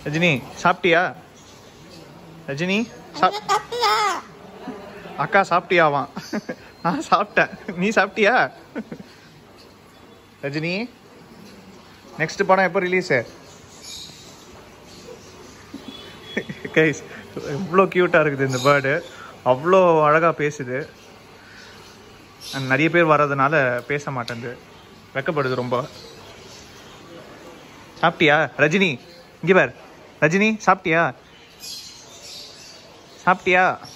ரஜினி சாப்பிட்டியா ரஜினி சாப் அக்கா சாப்பிட்டியாவான் நான் சாப்பிட்டேன் நீ சாப்பிட்டியா ரஜினி நெக்ஸ்ட் படம் எப்போ ரிலீஸு கைஸ் இவ்வளோ க்யூட்டாக இருக்குது இந்த பேர்டு அவ்வளோ அழகாக பேசுது And நிறைய பேர் வர்றதுனால பேச மாட்டேங்குது வெக்கப்படுது ரொம்ப சாப்பிட்டியா ரஜினி இங்கே பார் ரஜினி சாப்பிட்டியா சாப்பிட்டியா